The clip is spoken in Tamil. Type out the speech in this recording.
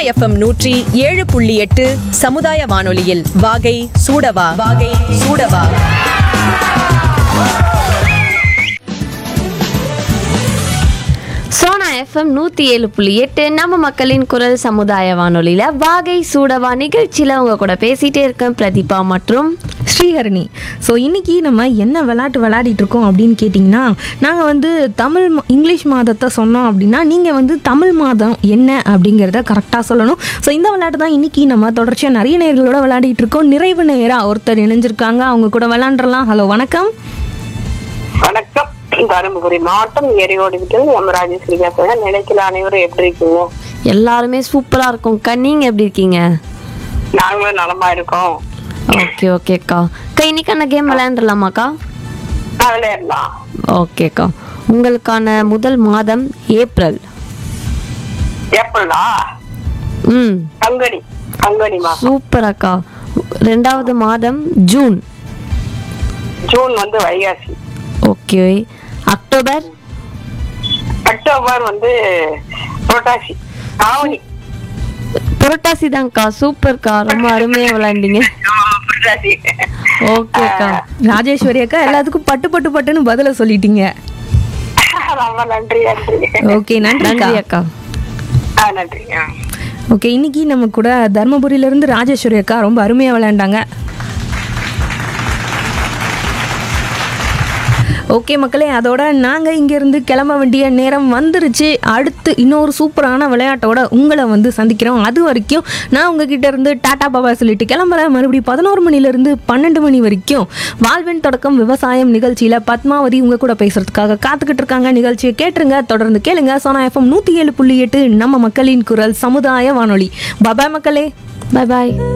எஃப்எம் நூற்றி ஏழு புள்ளி எட்டு சமுதாய வானொலியில் வாகை சூடவா வாகை சூடவா சோனா எஃப்எம் நூற்றி ஏழு புள்ளி எட்டு நம்ம மக்களின் குரல் சமுதாய வானொலியில் வாகை சூடவா நிகழ்ச்சியில் உங்க கூட பேசிட்டே இருக்கேன் பிரதீபா மற்றும் ஸ்ரீஹரணி ஸோ இன்னைக்கு நம்ம என்ன விளையாட்டு விளையாடிட்டு இருக்கோம் அப்படின்னு கேட்டிங்கன்னா நாங்கள் வந்து தமிழ் மா- இங்கிலீஷ் மாதத்தை சொன்னோம் அப்படின்னா நீங்கள் வந்து தமிழ் மாதம் என்ன அப்படிங்கிறத கரெக்டாக சொல்லணும் ஸோ இந்த விளையாட்டு தான் இன்னைக்கு நம்ம தொடர்ச்சியாக நிறைய நேர்களோட விளையாடிட்டு இருக்கோம் நிறைவு நேராக ஒருத்தர் இணைஞ்சிருக்காங்க அவங்க கூட விளையாண்டுறலாம் ஹலோ வணக்கம் வணக்கம் தருமபுரி மாவட்டம் எரியோடு வீட்டில் நம்ம ராஜேஸ்வரி பேசுறேன் நிலைக்கிற அனைவரும் எப்படி இருக்கீங்க எல்லாருமே சூப்பராக இருக்கும்க்கா நீங்கள் எப்படி இருக்கீங்க நாங்களும் நலமா இருக்கோம் ஓகே ஓகேக்கா அக்கா இன்னைக்கான கேம் விளையாண்டுலாமாக்கா விளையாடலாம் ஓகேக்கா உங்களுக்கான முதல் மாதம் ஏப்ரல் ஏப்ரலா ம் பங்குனி பங்குனி மாசம் சூப்பர் அக்கா ரெண்டாவது மாதம் ஜூன் ஜூன் வந்து வைகாசி ஓகே அக்டோபர் அக்டோபர் வந்து புரட்டாசி ஆவணி புரட்டாசி தான்க்கா சூப்பர்க்கா ரொம்ப அருமையாக விளையாண்டீங்க ஆமா, புரட்டாசி ஓகேக்கா ராஜேஸ்வரி அக்கா எல்லாத்துக்கும் பட்டு பட்டு பட்டுன்னு பதிலை சொல்லிட்டீங்க ரொம்ப நன்றி நன்றி ஓகே நன்றி நன்றி அக்கா ஆ, நன்றி ஆ. ஓகே இன்னைக்கு நம்ம கூட தர்மபுரியிலேருந்து ராஜேஸ்வரி அக்கா ரொம்ப அருமையாக விளையாண்டாங்க ஓகே மக்களே அதோட நாங்கள் இங்கேருந்து கிளம்ப வேண்டிய நேரம் வந்துருச்சு அடுத்து இன்னொரு சூப்பரான விளையாட்டோட உங்களை வந்து சந்திக்கிறோம் அது வரைக்கும் நான் உங்ககிட்ட இருந்து டாடா பாபா சொல்லிட்டு கிளம்புறேன் மறுபடியும் பதினோரு மணிலேருந்து பன்னெண்டு மணி வரைக்கும் வாழ்வின் தொடக்கம் விவசாயம் நிகழ்ச்சியில் பத்மாவதி உங்கள் கூட பேசுறதுக்காக காத்துக்கிட்டு இருக்காங்க நிகழ்ச்சியை கேட்டுருங்க தொடர்ந்து கேளுங்க சோனா எஃப்எம் நூற்றி ஏழு புள்ளி எட்டு நம்ம மக்களின் குரல் சமுதாய வானொலி பாபா மக்களே பை பாய்